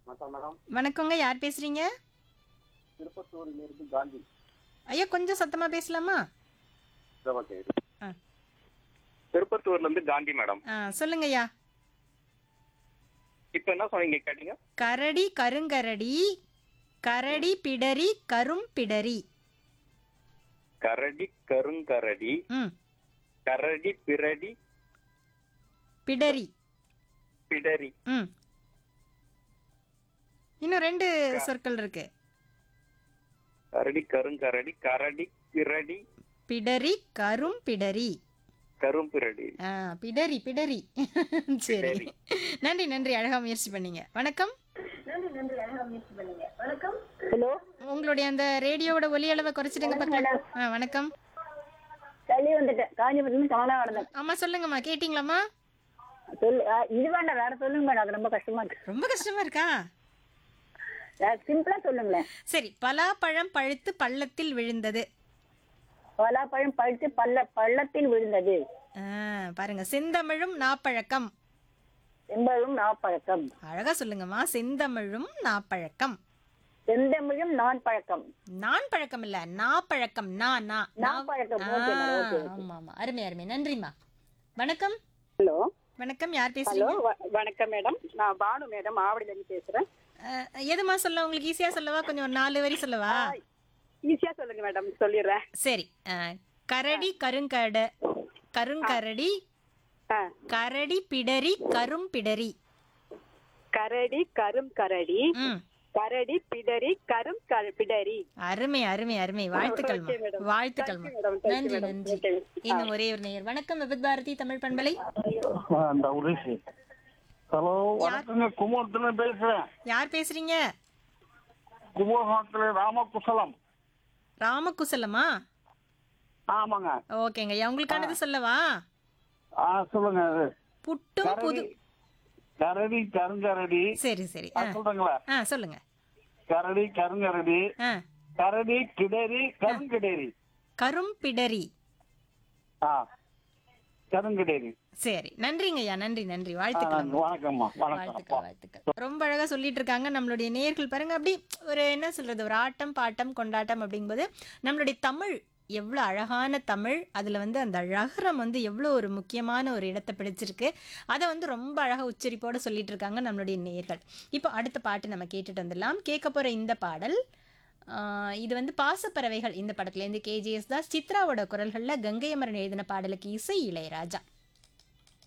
வணக்கம் மேடம் வணக்கங்க யார் பேசுறீங்க திருப்பத்தூரில் இருந்து காந்தி ஐயா கொஞ்சம் சத்தமா பேசலாமா ஓகே ஆ. திருப்பத்தூர்ல இருந்து காந்தி மேடம் ஆ, சொல்லுங்க ஐயா இப்ப என்ன சொன்னீங்க கேட்டீங்க கரடி கருங்கரடி கரடி பிடரி கரும் பிடரி கரடி கருங்கரடி ம் கரடி பிரடி பிடரி பிடரி ம் இன்னும் ரெண்டு சொற்கள் இருக்கு கரடி கருங்கரடி கரடி பிரடி பிடரி கரும் பிடரி கரும்பிரடி ஆ பிடரி பிடரி சரி பிடரி. நன்றி நன்றி அழகா முயற்சி பண்ணீங்க வணக்கம் ஹலோ உங்களுடைய அந்த ரேடியோவோட ஒலி அளவை குறைச்சிடுங்க பக்கம் ஆ வணக்கம் தள்ளி வந்துட்டேன் காஞ்சிபுரத்துல காணா நடந்தேன் ஆமா சொல்லுங்கம்மா கேட்டிங்களாம்மா சொல்லு ஆ, இது வேண்டாம் வேற சொல்லுங்க மேடம் அது ரொம்ப கஷ்டமா இருக்கு ரொம்ப கஷ்டமா இருக்கா வேற சிம்பிளா சொல்லுங்களேன் சரி பலாப்பழம் பழுத்து பள்ளத்தில் விழுந்தது பலாப்பழம் பழுத்து பள்ள பள்ளத்தில் விழுந்தது ஆ, பாருங்க செந்தமிழும் நாப்பழக்கம் செம்பழும் நாப்பழக்கம் அழகா சொல்லுங்கம்மா செந்தமிழும் நாப்பழக்கம் செந்தமிழும் நான் பழக்கம் நான் பழக்கம் இல்ல நாப்பழக்கம் நா நா நாப்பழக்கம். ஆ, Okay, madam. Okay, okay. ஆமா ஆமா அருமை அருமை நன்றிம்மா வணக்கம் ஹலோ வணக்கம் யார் ஹலோ பேசுறீங்க வ- வணக்கம் மேடம் நான் பானு மேடம் ஆவடியிலேருந்து பேசுறேன் அஹ், எதுமா சொல்ல உங்களுக்கு ஈஸியா சொல்லவா கொஞ்சம் ஒரு நாலு வரி சொல்லவா ஈஸியா சொல்லுங்க மேடம் சொல்லிடுறேன் சரி அஹ், கரடி கருங்கட கருங்கரடி ஆ, கரடி பிடரி கரும் பிடரி கரடி கரும் கரடி ம் கரடி பிடரி கரும் க- பிடரி அருமை அருமை அருமை வாழ்த்துக்கள்மா Okay, madam. வாழ்த்துக்கள்மா Thank you, madam. Thank you, நன்றி madam. நன்றி Okay. இன்னும் ஒரே ஒரு நேயர் வணக்கம் விபத் பாரதி தமிழ் பண்பலை அந்த உருசி ஹலோ வணக்கங்க குமரத்துல பேசுறேன் யார் பேசுறீங்க கும்பகோணத்துல ராமகுசலம் ராமகுசலமா ஆமாங்க ஓகேங்க ஐயா உங்களுக்கானது சொல்லவா ஆ சொல்லுங்க அது. புட்டும் புது கரடி கருங்கரடி சரி சரி ஆ, ஆ. சொல்றீங்களா ஆ சொல்லுங்க கரடி கருங்கரடி ஆ கரடி கிடரி கருங்கிடேரி கரும் பிடரி ஆ கருங்கிடேரி சரி நன்றிங்க ஐயா நன்றி நன்றி ஆ, வாழ்த்துக்கள் வணக்கம்மா வணக்கம் வாழ்த்துக்கள் வாழ்த்துக்கள் ரொம்ப அழகா சொல்லிட்டு இருக்காங்க நம்மளுடைய நேயர்கள் பாருங்க அப்படி ஒரு என்ன சொல்றது ஒரு ஆட்டம் பாட்டம் கொண்டாட்டம் அப்படிங்கும்போது நம்மளுடைய தமிழ் எவ்வளோ அழகான தமிழ் அதில் வந்து அந்த அழகரம் வந்து எவ்வளோ ஒரு முக்கியமான ஒரு இடத்தை பிடிச்சிருக்கு அதை வந்து ரொம்ப அழகாக உச்சரிப்போடு சொல்லிட்டு இருக்காங்க நம்மளுடைய நேயர்கள் இப்போ அடுத்த பாட்டு நம்ம கேட்டுட்டு வந்துடலாம் கேட்க போகிற இந்த பாடல் ஆஹ், இது வந்து பாசப்பறவைகள் இந்த படத்துலேருந்து கேஜிஎஸ் தாஸ் சித்ராவோட குரல்களில் கங்கை அமரன் எழுதின பாடலுக்கு இசை இளையராஜா